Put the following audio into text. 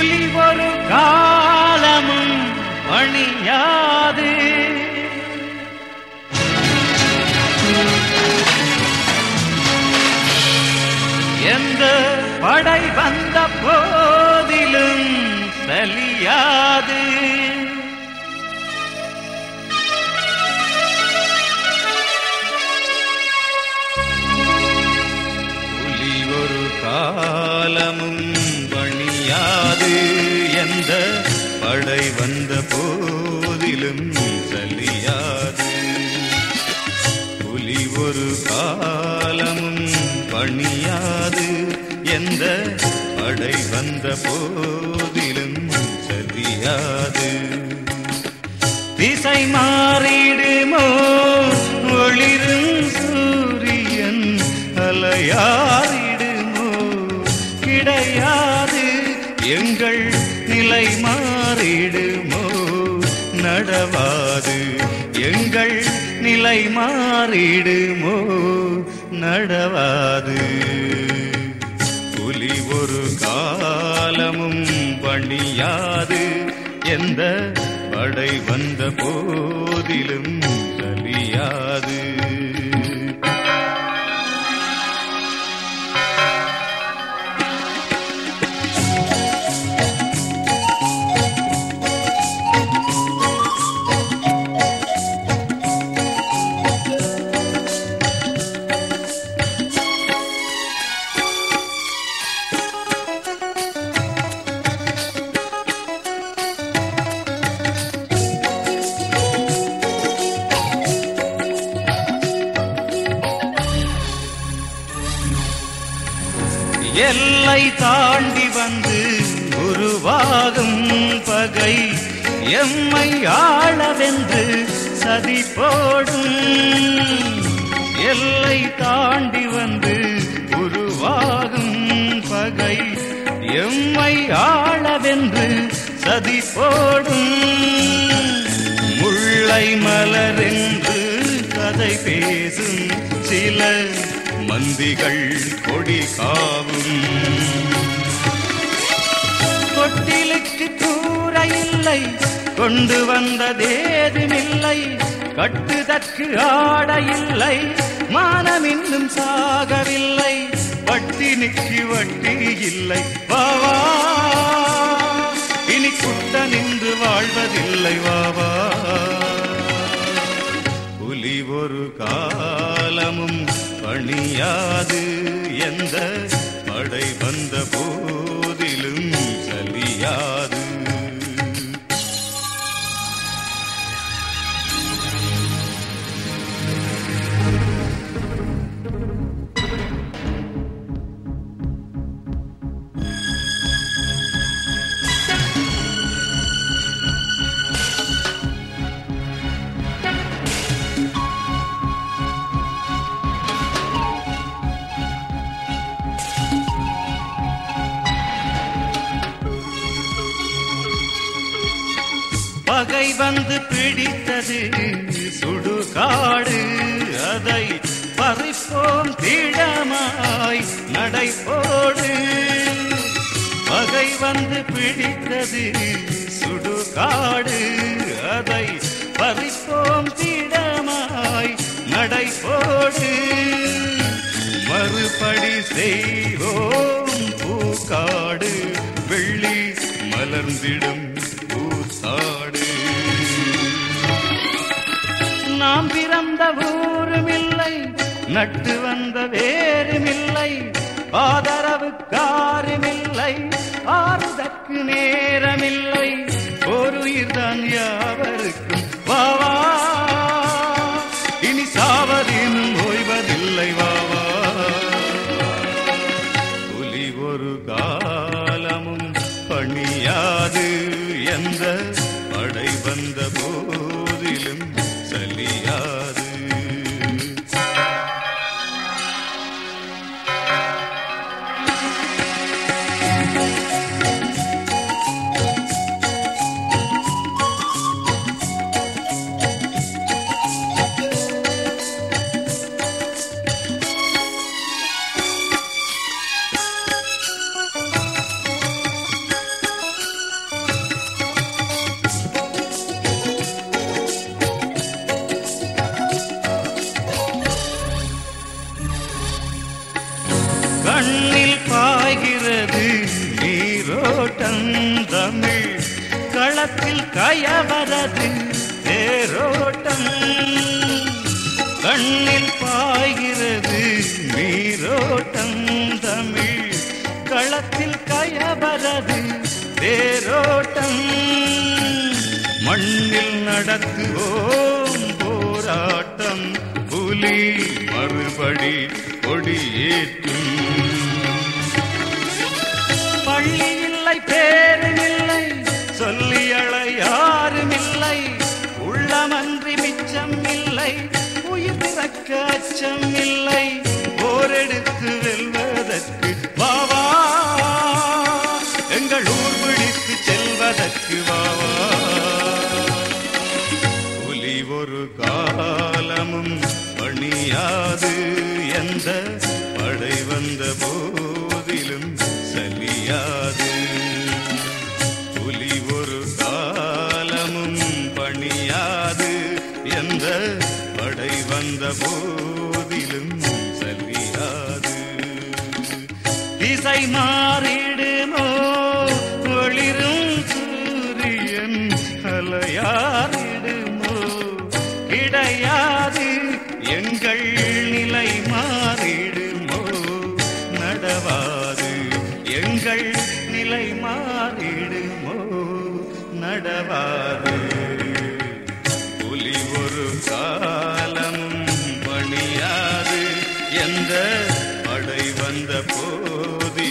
புலி ஒரு காலமும் பணியாது எந்த படை வந்த போதிலும் சலியாது புலி ஒரு காலமும் பணியாது எந்த படை வந்த போதிலும் சலியாது புலி ஒரு காலமும் பணியாது எந்த படை வந்த போதிலும் சலியாது திசை மாறிடுமோ ஒளிரும் சூரியன் அலையாரிடுமோ கிடையாது எங்கள் நிலை மாறிடுமோ நடவாது எங்கள் நிலை மாறிடுமோ நடவாது புலி ஒரு காலமும் பணியாது எந்த படை வந்த போதிலும் சலியாது எல்லை தாண்டி வந்து உருவாகும் பகை எம்மை ஆளவென்று சதி போடும் எல்லை தாண்டி வந்து உருவாகும் பகை எம்மை ஆளவென்று சதி போடும் முல்லை மலரென்று கதை பேசும் சில மந்திகள் கொடி காவும் கொட்டிலுக்கு கூற இல்லை கொண்டு வந்ததேதுமில்லை கட்டுதற்கு ஆட இல்லை மானம் இன்னும் சாகவில்லை பட்டினிக்கு வட்டி இல்லை வாவா இனி குட்ட நின்று வாழ்வதில்லை வாவா புலி ஒரு காலமும் பணியாது எந்த படை வந்த போதிலும் சலியாது பகை வந்து பிடித்தது சுடுகாடு அதை பறிப்போம் திடமாய் நடைபோடு பகை வந்து பிடித்தது சுடுகாடு அதை பறிப்போம் திடமாய் நடைபோடு மறுபடி செய்வோம் பூக்காடு வெள்ளி மலர்ந்திடும் பூசாடு நாம் பிறந்த ஊருமில்லை நட்டு வந்த வேறுமில்லை ஆதரவுக்காருமில்லை ஆறுதற்கு நேரமில்லை ஒரு உயிர்தான் யாவருக்கும் வாவா இனி சாவதினும் ஓய்வதில்லை வாவா புலி ஒரு காலமும் பணியாது எந்த படை வந்த போதிலும் சலியாது தேரோட்டம் தமிழ் களத்தில் கயவரது தேரோட்டம் கண்ணில் பாய்கிறது நீரோட்டம் தமிழ் களத்தில் கயவரது தேரோட்டம் மண்ணில் நடத்துவோம் போராட்டம் புலி மறுபடி கொடியேற்றும் பள்ளி இல்லை பேருமில்லை சொல்லி அழ யாரும் இல்லை உள்ளமன்றி மிச்சம் இல்லை உயிர் பிறக்க அச்சம் இல்லை போரெடுத்து வெல்வதற்கு வாவா எங்கள் ஊர் பிடித்து செல்வதற்கு வாவா புலி ஒரு காலமும் பணியாது எந்த படை வந்த போதிலும் சலியாது புலி ஒரு காலமும் பணியாது எந்த படை வந்த போதிலும் சலியாது திசை மாறிடுமோ ஒளிரும் சூரியன் அலையாரிடுமோ கிடையாது எங்கள் நிலை மாறிடுமோ நடவாது எங்கள் நிலை மாறிடுமோ நடவாது புலி ஒரு காலமும் பணியாது எந்த படை வந்த போதி